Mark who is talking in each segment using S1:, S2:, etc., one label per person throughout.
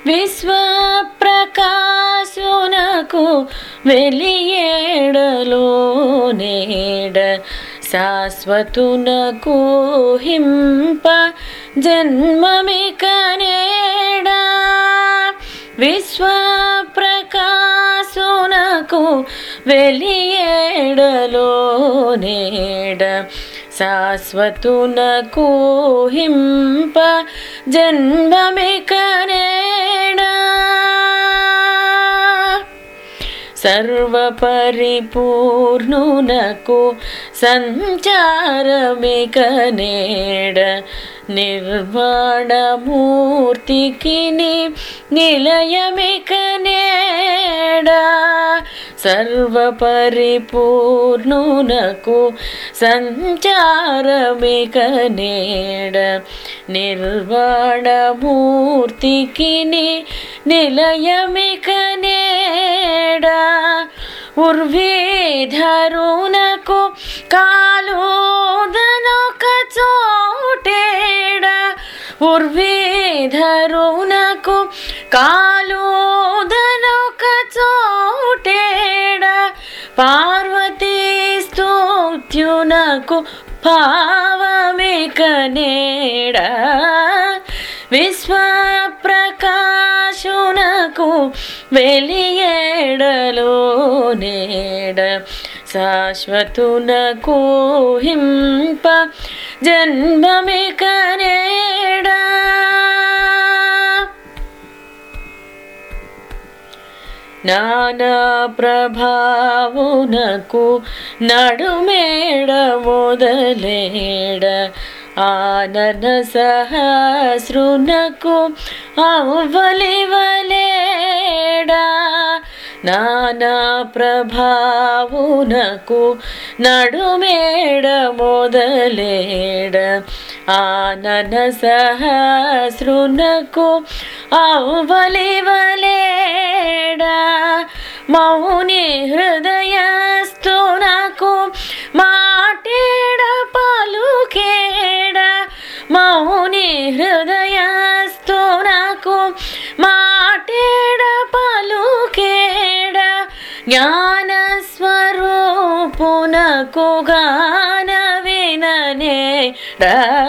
S1: విశ్వప్రకాశునకు వెలియేడలో నేడ శాశ్వతునకు హింప జన్మమిక నేడా విశ్వప్రకాశునకు వెలియేడలో నేడ శాశ్వతునకు హింప జన్మమిక నేడా సర్వపరిపూర్ణునకు సంచారమిక నేడ నిర్వాణమూర్తికి నిలయమిక నేడ సర్వపరిపూర్ణునకు సంచారమిక నేడ నిర్వాణమూర్తికి నిలయమిక నేడ ఉర్వీధరునకు కాలోదనొక చోటేడ ఉర్వీధరునకు కాలోదనొక చోటేడ పార్వతీ స్తోత్యునకు భావమిక నేడ విశ్వప్రకాశునకు వెలియేడలో నేడ శాశ్వతునకు హింప జన్మమిక నేడా నానా ప్రభావునకు నడుమేడ మొదలేడ ఆనన సహస్రునకు అవ్వలివలేడా నానా ప్రభావునకు నడుమేడ మొదలేడ ఆనన సహస్రునకు అవ్వలివలేడా మౌని హృదయస్తునకు మాటేడ పలుకేడ మౌని హృదయస్తునకు మాటేడ పలుకేడ జ్ఞానస్వరూపునకు గాన విననేడ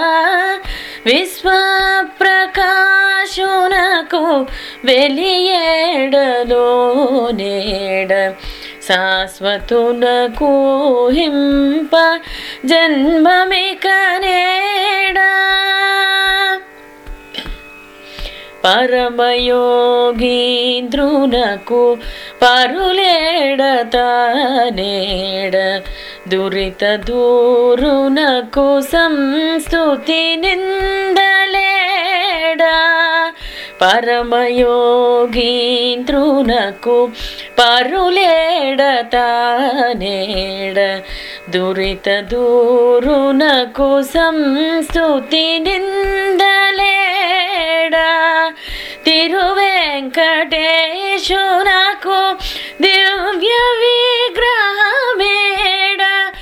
S1: విశ్వప్రకాశునకు వెలియేడలో నేడ శాశ్వతునకు హింప జన్మమిక నేడా పరమయోగీంద్రునకు పరులేడత నేడ దురిత దూరునకు సంస్థుతి నిందలేడా పరమయోగీంద్రునకు పరులేడత నేడ దురిత దూరునకు సంస్థుతి నిందలేడా తిరువెంకటేశునకు దివ్య విగ్రహమేడ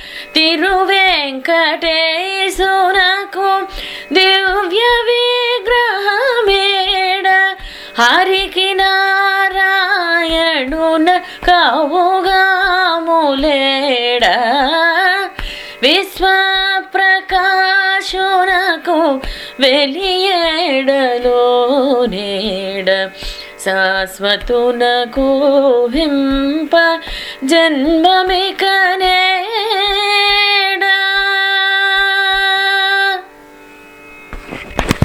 S1: తిరువెంకటేశునకు దివ్య విగ్రహమేడ హరికి నారాయణున కవుగాములేడ విశ్వప్రకాశునకు వెలియేడలో నేడ శాశ్వతునకు హింప జన్మమిక